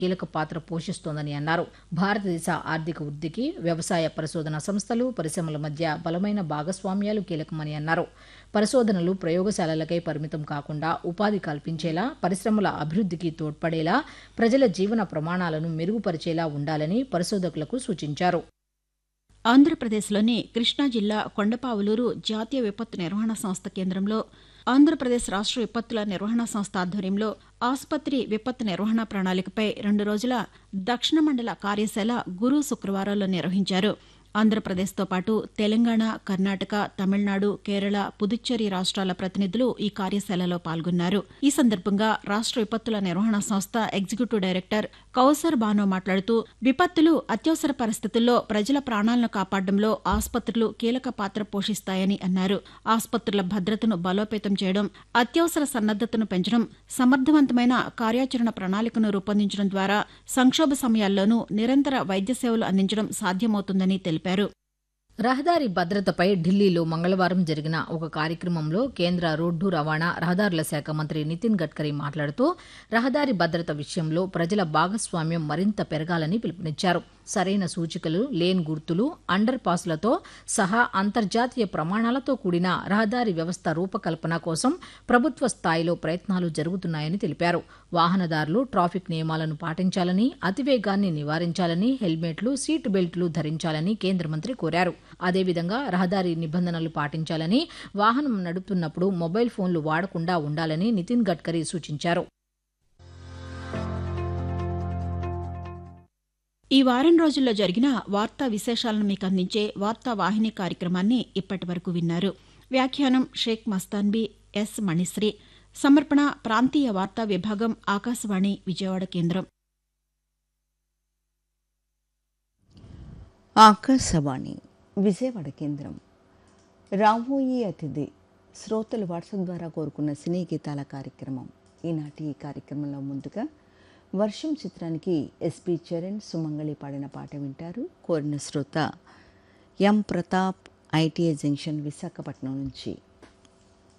కీలక పాత్ర పోషిస్తోందని అన్నారు భారతదేశ ఆర్థిక వృద్ధికి వ్యవసాయ పరిశోధన సంస్థలు పరిశ్రమల మధ్య బలమైన భాగస్వామ్యాలు కీలకమని అన్నారు పరిశోధనలు ప్రయోగశాలలకై పరిమితం కాకుండా ఉపాధి కల్పించేలా పరిశ్రమల అభివృద్ధికి తోడ్పడేలా ప్రజల జీవన ప్రమాణాలను మెరుగుపరిచేలా ఉండాలని పరిశోధకులకు సూచించారు ఆంధ్రప్రదేశ్లోని కృష్ణా జిల్లా కొండపావులూరు జాతీయ విపత్తు నిర్వహణ సంస్థ కేంద్రంలో ఆంధ్రప్రదేశ్ రాష్ట్ర విపత్తుల నిర్వహణ సంస్థ ఆధ్వర్యంలో ఆసుపత్రి విపత్తు నిర్వహణ ప్రణాళికపై రెండు రోజుల దక్షిణ మండల కార్యశాల గురు శుక్రవారాల్లో నిర్వహించారు ఆంధ్రప్రదేశ్తో పాటు తెలంగాణ కర్ణాటక తమిళనాడు కేరళ పుదుచ్చేరి రాష్ట్రాల ప్రతినిధులు ఈ కార్యశాలలో పాల్గొన్నారు ఈ సందర్భంగా రాష్ట్ర విపత్తుల నిర్వహణ సంస్థ ఎగ్జిక్యూటివ్ డైరెక్టర్ కౌసర్ బానో మాట్లాడుతూ విపత్తులు అత్యవసర పరిస్థితుల్లో ప్రజల ప్రాణాలను కాపాడడంలో ఆసుపత్రులు కీలక పాత్ర పోషిస్తాయని అన్నారు ఆసుపత్రుల భద్రతను బలోపేతం చేయడం అత్యవసర సన్నద్దతను పెంచడం సమర్థవంతమైన కార్యాచరణ ప్రణాళికను రూపొందించడం ద్వారా సంక్షోభ సమయాల్లోనూ నిరంతర వైద్య సేవలు అందించడం సాధ్యమవుతుందని తెలిపారు రహదారి భద్రతపై ఢిల్లీలో మంగళవారం జరిగిన ఒక కార్యక్రమంలో కేంద్ర రోడ్డు రవాణా రహదారుల శాఖ మంత్రి నితిన్ గడ్కరీ మాట్లాడుతూ రహదారి భద్రత విషయంలో ప్రజల భాగస్వామ్యం మరింత పెరగాలని పిలుపునిచ్చారు సరైన సూచికలు లేన్ గుర్తులు అండర్ పాస్లతో సహా అంతర్జాతీయ ప్రమాణాలతో కూడిన రహదారి వ్యవస్థ రూపకల్పన కోసం ప్రభుత్వ స్థాయిలో ప్రయత్నాలు జరుగుతున్నాయని తెలిపారు వాహనదారులు ట్రాఫిక్ నియమాలను పాటించాలని అతివేగాన్ని నివారించాలని హెల్మెట్లు సీట్ బెల్ట్లు ధరించాలని కేంద్ర మంత్రి కోరారు అదేవిధంగా రహదారి నిబంధనలు పాటించాలని వాహనం నడుపుతున్నప్పుడు మొబైల్ ఫోన్లు వాడకుండా ఉండాలని నితిన్ గడ్కరీ సూచించారు ఈ వారం రోజుల్లో జరిగిన వార్తా విశేషాలను మీకు అందించే వార్తా వాహిని కార్యక్రమాన్ని ఇప్పటి వరకు విన్నారు వ్యాఖ్యానం షేక్ మస్తాన్బీ ఎస్ మణిశ్రీ సమర్పణ ప్రాంతీయ వార్తా విభాగం ఆకాశవాణి విజయవాడ కేంద్రం ఆకాశవాణి విజయవాడ కేంద్రం రాబోయే అతిథి శ్రోతలు వాట్సాప్ ద్వారా కోరుకున్న సినీ గీతాల కార్యక్రమం ఈనాటి ఈ కార్యక్రమంలో ముందుగా వర్షం చిత్రానికి ఎస్పి చరణ్ సుమంగళి పాడిన పాట వింటారు కోరిన శ్రోత M Pratap ITI junction Visakhapatnam నుంచి